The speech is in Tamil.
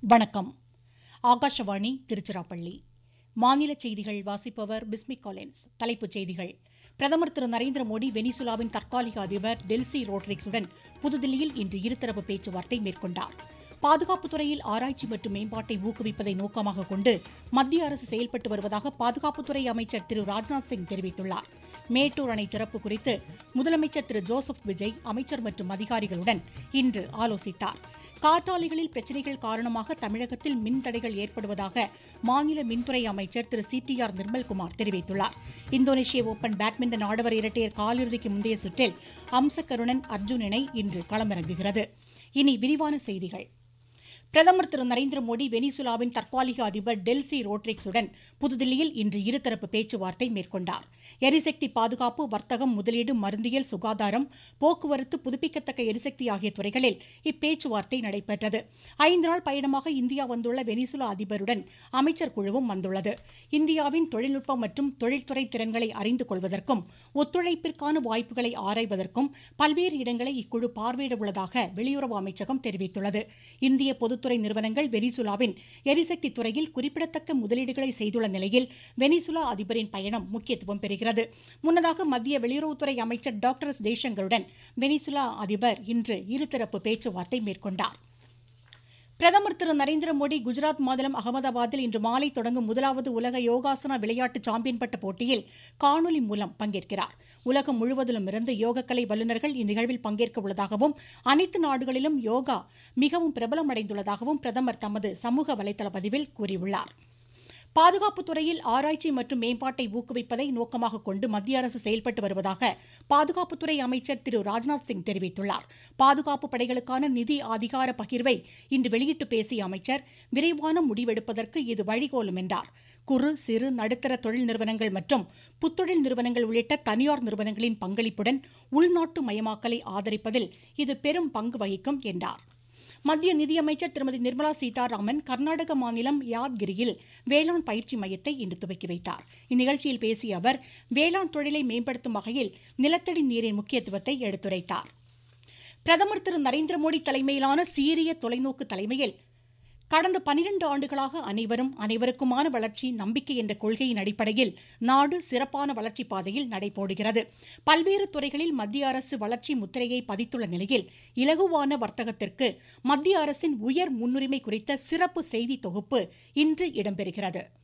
வணக்கம் ஆகாஷவாணி திருச்சிராப்பள்ளி மாநில செய்திகள் வாசிப்பவர் பிஸ்மிக் காலின்ஸ் தலைப்புச் செய்திகள் பிரதமர் திரு நரேந்திர மோடி வெனிசுலாவின் தற்காலிக அதிபர் டெல்சி ரோட்ரிக்ஸுடன் புதுதில்லியில் இன்று இருதரப்பு பேச்சுவார்த்தை மேற்கொண்டார் பாதுகாப்புத் துறையில் ஆராய்ச்சி மற்றும் மேம்பாட்டை ஊக்குவிப்பதை நோக்கமாக கொண்டு மத்திய அரசு செயல்பட்டு வருவதாக பாதுகாப்புத்துறை அமைச்சர் திரு ராஜ்நாத் சிங் தெரிவித்துள்ளார் மேட்டூர் அணை திறப்பு குறித்து முதலமைச்சர் திரு ஜோசப் விஜய் அமைச்சர் மற்றும் அதிகாரிகளுடன் இன்று ஆலோசித்தார் காற்றாலைகளில் பிரச்சினைகள் காரணமாக தமிழகத்தில் மின் தடைகள் ஏற்படுவதாக மாநில மின்துறை அமைச்சர் Thiru C T R Nirmalkumar தெரிவித்துள்ளார் இந்தோனேஷிய ஓபன் பேட்மிண்டன் ஆடவர் இரட்டையர் காலிறுதிக்கு முந்தைய சுற்றில் அம்சகருணன் அர்ஜுன் இணை இன்று களமிறங்குகிறது இனி விரிவான செய்திகள் பிரதமர் திரு நரேந்திர மோடி வெனிசுலாவின் தற்காலிக அதிபர் டெல்சி ரோட்ரிக்ஸுடன் புதுதில்லியில் இன்று இருதரப்பு பேச்சுவார்த்தை மேற்கொண்டார் எரிசக்தி பாதுகாப்பு வர்த்தகம் முதலீடு மருந்தியல் சுகாதாரம் போக்குவரத்து புதுப்பிக்கத்தக்க எரிசக்தி ஆகிய துறைகளில் இப்பேச்சுவார்த்தை நடைபெற்றது ஐந்து நாள் பயணமாக இந்தியா வந்துள்ள வெனிசுலா அதிபருடன் அமைச்சர் குழுவும் வந்துள்ளது இந்தியாவின் தொழில்நுட்பம் மற்றும் தொழில்துறை திறன்களை அறிந்து கொள்வதற்கும் ஒத்துழைப்பிற்கான வாய்ப்புகளை ஆராய்வதற்கும் பல்வேறு இடங்களை இக்குழு பார்வையிட உள்ளதாக வெளியுறவு அமைச்சகம் தெரிவித்துள்ளது இந்திய பொதுத்துறை நிறுவனங்கள் வெனிசுலாவின் எரிசக்தி துறையில் குறிப்பிடத்தக்க முதலீடுகளை செய்துள்ள நிலையில் வெனிசுலா அதிபரின் பயணம் முக்கியத்துவம் பெறுகிறது முன்னதாக மத்திய வெளியுறவுத்துறை அமைச்சர் டாக்டர் எஸ் ஜெய்சங்கருடன் வெனிசுலா அதிபர் இன்று இருதரப்பு பேச்சுவார்த்தை மேற்கொண்டார் பிரதமர் திரு நரேந்திர மோடி குஜராத் மாநிலம் அகமதாபாத்தில் இன்று மாலை தொடங்கும் முதலாவது உலக யோகாசனா விளையாட்டு சாம்பியன் பட்ட போட்டியில் காணொலி மூலம் பங்கேற்கிறார் உலகம் முழுவதிலும் இருந்து யோகக்கலை வல்லுநர்கள் இந்நிகழ்வில் பங்கேற்க உள்ளதாகவும் அனைத்து நாடுகளிலும் யோகா மிகவும் பிரபலமடைந்துள்ளதாகவும் பிரதமர் தமது சமூக வலைதள பதிவில் கூறியுள்ளார் பாதுகாப்புத் துறையில் ஆராய்ச்சி மற்றும் மேம்பாட்டை ஊக்குவிப்பதை நோக்கமாக கொண்டு மத்திய அரசு செயல்பட்டு வருவதாக பாதுகாப்புத்துறை அமைச்சர் திரு ராஜ்நாத் சிங் தெரிவித்துள்ளார் பாதுகாப்பு படைகளுக்கான நிதி அதிகார பகிர்வை இன்று வெளியிட்டு பேசிய அமைச்சர் விரைவான முடிவெடுப்பதற்கு இது வழிகோலும் என்றார் குறு சிறு நடுத்தர தொழில் நிறுவனங்கள் மற்றும் புத்தொழில் நிறுவனங்கள் உள்ளிட்ட தனியார் நிறுவனங்களின் பங்களிப்புடன் உள்நாட்டு மயமாக்கலை ஆதரிப்பதில் இது பெரும் பங்கு வகிக்கும் என்றார் மத்திய நிதியமைச்சர் திருமதி நிர்மலா சீதாராமன் கர்நாடக மாநிலம் யாத்கிரியில் வேளாண் பயிற்சி மையத்தை இன்று துவக்கி வைத்தார் இந்நிகழ்ச்சியில் பேசிய அவர் வேளாண் தொழிலை மேம்படுத்தும் வகையில் நிலத்தடி நீரின் முக்கியத்துவத்தை எடுத்துரைத்தார் பிரதமர் திரு நரேந்திர மோடி தலைமையிலான சீரிய தொலைநோக்கு தலைமையில் கடந்த பனிரெண்டு ஆண்டுகளாக அனைவரும் அனைவருக்குமான வளர்ச்சி நம்பிக்கை என்ற கொள்கையின் அடிப்படையில் நாடு சிறப்பான வளர்ச்சி பாதையில் நடைபோடுகிறது பல்வேறு துறைகளில் மத்திய அரசு வளர்ச்சி முத்திரையை பதித்துள்ள நிலையில் இலகுவான வர்த்தகத்திற்கு மத்திய அரசின் உயர் முன்னுரிமை குறித்த சிறப்பு செய்தி தொகுப்பு இன்று இடம்பெறுகிறது